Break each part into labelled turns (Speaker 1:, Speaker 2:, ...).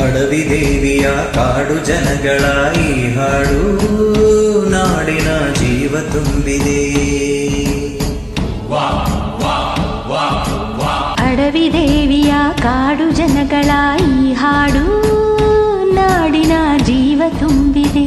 Speaker 1: ಅಡವಿ ದೇವಿಯ ಕಾಡು ಜನಗಳ ಈ ಹಾಡು ನಾಡಿನ ಜೀವ ತುಂಬಿದೆ
Speaker 2: ಅಡವಿ ದೇವಿಯ ಕಾಡು ಜನಗಳ ಈ ಹಾಡು ನಾಡಿನ ಜೀವ ತುಂಬಿದೆ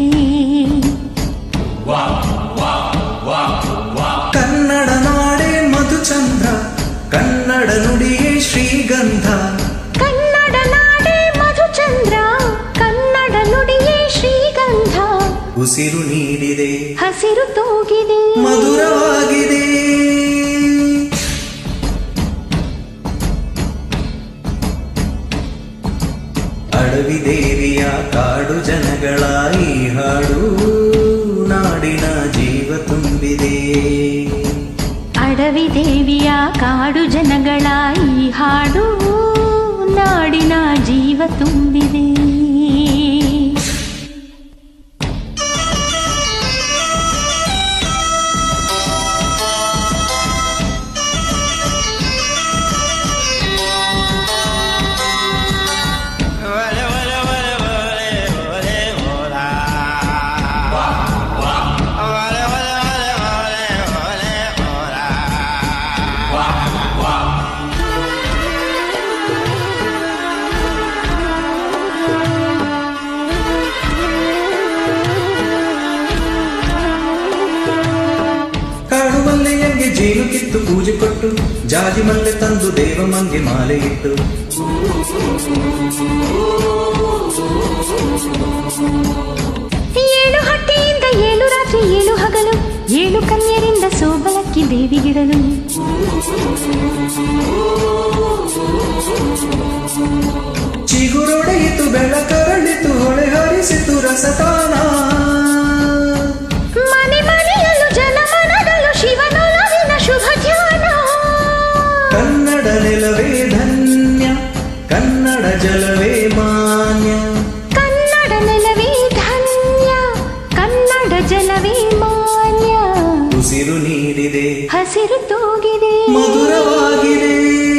Speaker 1: ಕನ್ನಡ ನಾಡೇ ಮಧುಚಂದ್ರ ಕನ್ನಡ ನುಡಿಯೇ ಶ್ರೀಗಂಧ
Speaker 2: ಕನ್ನಡ ನಾಡೇ ಮಧುಚಂದ್ರ ಕನ್ನಡ ನುಡಿಯೇ ಶ್ರೀಗಂಧ
Speaker 1: ಉಸಿರು ನೀಡಿದೆ
Speaker 2: ಹಸಿರು ತೂಗಿದೆ
Speaker 1: ಮಧುರವಾಗಿದೆ ಅಡವಿ ದೇವಿಯ ಕಾಡು ಜನಗಳ ಈ ಹಾಡು ನಾಡಿನ ಜೀವ ತುಂಬಿದೆ
Speaker 2: ಅಡವಿ ದೇವಿಯ ಕಾಡು ಜನಗಳ ಈ ಹಾಡು ನಾಡಿನ ಜೀವ ತುಂಬಿದೆ
Speaker 1: ಕಾಡು ಮಲ್ಲೆಯಂಗೆ ಜೇನು ಕಿತ್ತು ಪೂಜೆ ಕೊಟ್ಟು ಜಾಜಿ ಮಲ್ಲೆ ತಂದು ದೇವಮ್ಮಂಗೆ ಮಾಲೆ ಇಟ್ಟು
Speaker 2: ಏಳು ಹಟ್ಟಿಯಿಂದ ಏಳು ರಾತ್ರಿ ಏಳು ಹಗಲು ಏಳು ಕನ್ಯರಿಂದ ಸೋಬಲಕ್ಕಿ ದೇವಿಗಿಡಲು
Speaker 1: ಚಿಗುರೊಡೆಯಿತು ಬೆಳಕರಳಿತು ಹೊಳೆ ಹರಿಸಿತು ರಸತಾನ
Speaker 2: ಮನೆ ಮನೆಯಲ್ಲೂ ಜನಮನದಲ್ಲೂ ಶಿವನೊಲವಿನ ಶುಭ ಧ್ಯಾನ
Speaker 1: ಕನ್ನಡ ನೆಲವೇ ಧನ್ಯ ಕನ್ನಡ ಜಲವೇ ಮಾನ್ಯ
Speaker 2: ಕನ್ನಡ ನೆಲವೇ ಧನ್ಯ ಕನ್ನಡ ಜಲವೇ ಮಾನ್ಯ
Speaker 1: ಉಸಿರು ನೀಡಿದೆ
Speaker 2: ಹಸಿರು ತೂಗಿದೆ
Speaker 1: ಮಧುರವಾಗಿದೆ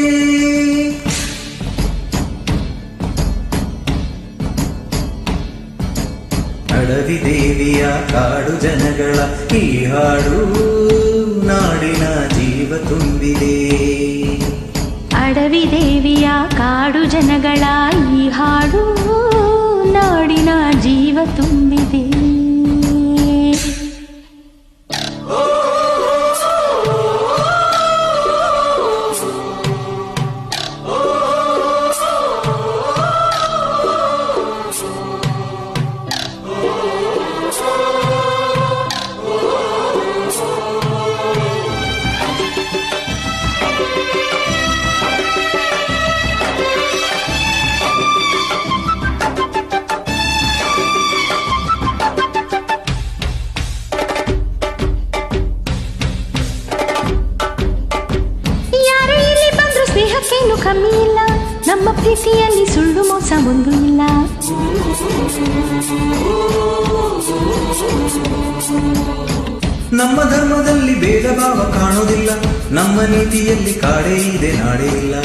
Speaker 1: ಅಡವಿ ದೇವಿಯ ಕಾಡು ಜನಗಳ ಈ ಹಾಡು ನಾಡಿನ ಜೀವ ತುಂಬಿದೆ
Speaker 2: ಅಡವಿ ದೇವಿಯ ಕಾಡು ಜನಗಳ ಈ ಹಾಡು ನಾಡಿನ ಜೀವ ತುಂಬಿದೆ ಯಾರು ಇಲ್ಲಿ ಬಂದ್ರು ಸ್ನೇಹಕ್ಕೇನು ಕಮ್ಮಿ ಇಲ್ಲ ನಮ್ಮ ಪ್ರೀತಿಯಲ್ಲಿ ಸುಳ್ಳು ಮೋಸ ಒಂದು ಇಲ್ಲ
Speaker 1: ನಮ್ಮ ಧರ್ಮದಲ್ಲಿ ಭೇದ ಭಾವ ಕಾಣೋದಿಲ್ಲ ನಮ್ಮ ನೀತಿಯಲ್ಲಿ ಕಾಡೇ ಇದೆ ನಾಡೇ ಇಲ್ಲ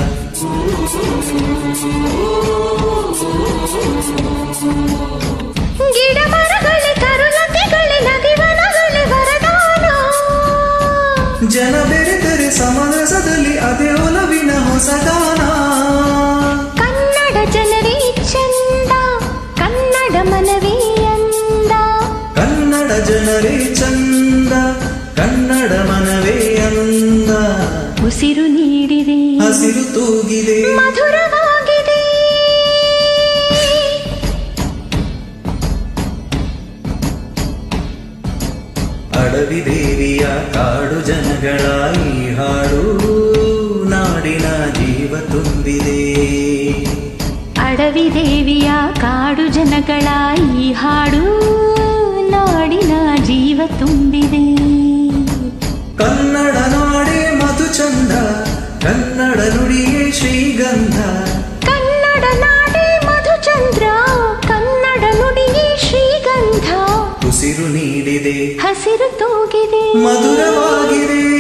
Speaker 2: ಗಿಡ ಮರಗಳೇ ಕರುಲತೆಗಳೇ ನದಿವನಗಳೇ ವರದಾನ
Speaker 1: ಜನ ಬೆರೆತರೆ ಸಮರಸದಲ್ಲಿ ಅದೇ ಒಲವಿನ ಹೊಸದಾನ
Speaker 2: ಕನ್ನಡ ಜನರೇ ಚಂದ ಕನ್ನಡ ಮನವೇ ಅಂದ
Speaker 1: ಕನ್ನಡ ಜನರೇ ಚಂದ ಕನ್ನಡ ಮನವೇ ಅಂದ
Speaker 2: ಉಸಿರು ನೀಡಿದೆ
Speaker 1: ಹಸಿರು ತೂಗಿದೆ
Speaker 2: ಮಧುರವಾಗಿದೆ
Speaker 1: ಅಡವಿ ದೇವಿಯ ಕಾಡು ಜನಗಳ ಈ ಹಾಡು ನಾಡಿನ ಜೀವ ತುಂಬಿದೆ
Speaker 2: ಅಡವಿ ದೇವಿಯ ಕಾಡು ಜನಗಳ ಈ ಹಾಡು ನಾಡಿನ ಜೀವ ತುಂಬಿದೆ
Speaker 1: ಕನ್ನಡ ನಾಡೇ ಮಧುಚಂದ್ರ ಕನ್ನಡ ನುಡಿಯೇ ಶ್ರೀಗಂಧ
Speaker 2: ಕನ್ನಡ ನಾಡೇ ಮಧುಚಂದ್ರ ಕನ್ನಡ ನುಡಿಯೇ ಶ್ರೀಗಂಧ
Speaker 1: ಉಸಿರು ನೀಡಿದೆ
Speaker 2: ಹಸಿರು ತೂಗಿದೆ
Speaker 1: ಮಧುರವಾಗಿದೆ